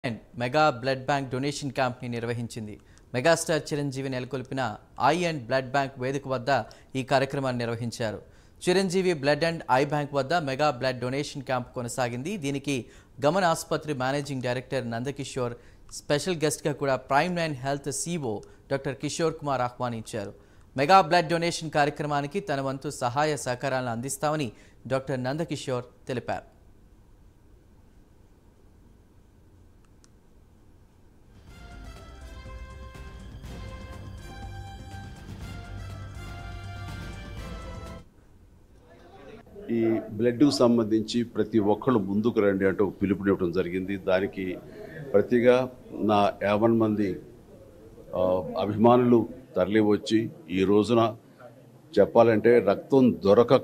and mega blood bank donation క్యాంప్ని నిర్వహించింది megastar Chiranjeevi నెలకొల్పిన ఐ అండ్ బ్లడ్ బ్యాంక్ వేదిక వద్ద ఈ కార్యక్రమాన్ని నిర్వహించారు Chiranjeevi blood and eye bank వద్ద మెగా బ్లడ్ డొనేషన్ క్యాంప్ కొనసాగింది దీనికి గమన్ ఆసుపత్రి మేనేజింగ్ డైరెక్టర్ నందకిషోర్ స్పెషల్ గెస్ట్గా కూడా prime nine health CEO doctor Kishore Kumar ఆహ్వానించారు మెగా బ్లడ్ డొనేషన్ కార్యక్రమానికి తన వంతు సహాయ సహకారాలను అందిస్తామని డాక్టర్ నందకిషోర్ తెలిపారు ఈ బ్లడ్కు సంబంధించి ప్రతి ఒక్కళ్ళు ముందుకు రండి అంటూ ఒక పిలుపునివ్వడం జరిగింది దానికి ప్రతిగా నా యాభై మంది ఆ, అభిమానులు తరలి వచ్చి ఈ రోజున చెప్పాలంటే రక్తం దొరకక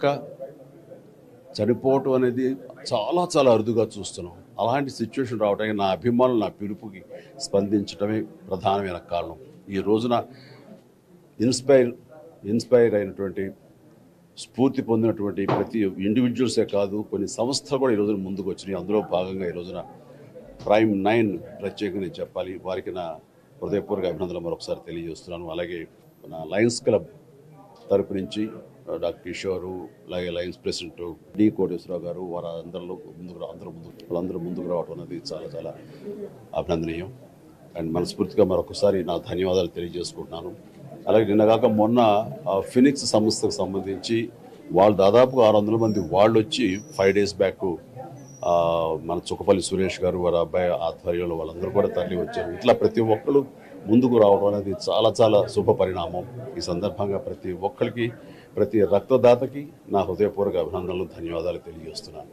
చనిపోవటం అనేది చాలా చాలా అరుదుగా చూస్తున్నాం అలాంటి సిచ్యువేషన్ రావడానికి నా అభిమానులు నా పిలుపుకి స్పందించడమే ప్రధానమైన కారణం ఈ రోజున ఇన్స్పైర్ ఇన్స్పైర్ అయినటువంటి స్ఫూర్తి పొందినటువంటి ప్రతి ఇండివిజువల్సే కాదు కొన్ని సంస్థలు కూడా ఈ రోజున ముందుకు వచ్చినాయి అందులో భాగంగా ఈ రోజున ప్రైమ్ నైన్ ప్రత్యేకంగా నేను చెప్పాలి వారికి నా హృదయపూర్వక అభినందనలు మరొకసారి తెలియజేస్తున్నాను అలాగే నా లయన్స్ క్లబ్ తరపు నుంచి ఆ, డాక్టర్ కిషోరు అలాగే లయన్స్ ప్రెసిడెంట్ డి కోటేశ్వరరావు గారు వారు అందరిలో ముందుకు రా- అందరూ ముందుకు వాళ్ళందరూ ముందుకు రావడం అనేది చాలా చాలా అభినందనీయం అండ్ మనస్ఫూర్తిగా మరొకసారి నా ధన్యవాదాలు తెలియజేసుకుంటున్నాను అలాగే నిన్నగాక మొన్న ఆ, ఫినిక్స్ సంస్థకు సంబంధించి వాళ్ళు దాదాపు ఆరు వందల మంది వాళ్ళు వచ్చి ఫైవ్ డేస్ బ్యాక్ ఆ, మన చుక్కపల్లి సురేష్ గారు వారి అబ్బాయి ఆధ్వర్యంలో వాళ్ళందరూ కూడా తరలి వచ్చారు ఇట్లా ప్రతి ఒక్కరు ముందుకు రావడం అనేది చాలా చాలా శుభ పరిణామం ఈ సందర్భంగా ప్రతి ఒక్కరికి ప్రతి రక్తదాతకి నా హృదయపూర్వక అభినందనలు ధన్యవాదాలు తెలియజేస్తున్నాను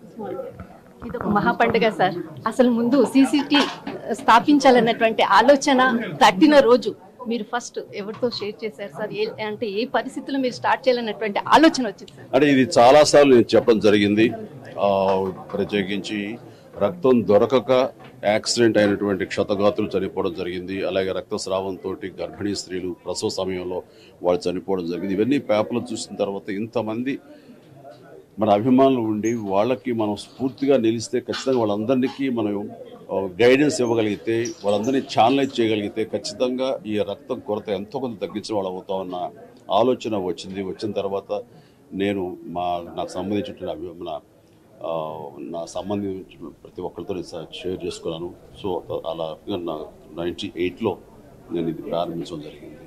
ఇది ఒక మహా పండుగ సార్ అసలు ముందు సీసీటీ స్థాపించాలన్నటువంటి ఆలోచన తట్టిన రోజు మీరు ఫస్ట్ ఎవరితో షేర్ చేశారు సార్ ఏ అంటే ఏ పరిస్థితుల్లో మీరు స్టార్ట్ చేయాలన్నటువంటి ఆలోచన వచ్చింది సార్ అంటే ఇది చాలాసార్లు నేను చెప్పడం జరిగింది ఆ, ప్రత్యేకించి రక్తం దొరకక యాక్సిడెంట్ అయినటువంటి క్షతగాతులు చనిపోవడం జరిగింది అలాగే రక్తస్రావంతో గర్భిణీ స్త్రీలు ప్రసవ సమయంలో వాళ్ళు చనిపోవడం జరిగింది ఇవన్నీ పేపర్లు చూసిన తర్వాత ఇంతమంది మన అభిమానులు ఉండి వాళ్ళకి మనం స్ఫూర్తిగా నిలిస్తే ఖచ్చితంగా వాళ్ళందరికీ మనం గైడెన్స్ ఇవ్వగలిగితే వాళ్ళందరినీ ఛానలైజ్ చేయగలిగితే ఖచ్చితంగా ఈ రక్తం కొరత ఎంతో కొంత తగ్గించిన వాళ్ళు అవుతామన్న ఆలోచన వచ్చింది వచ్చిన తర్వాత నేను మా నాకు సంబంధించిన అభి- మన ఆ, నా సంబంధించిన ప్రతి ఒక్కరితో నేను స- షేర్ చేసుకున్నాను సో అలా నా నైంటీ ఎయిట్లో నేను ఇది ప్రారంభించడం జరిగింది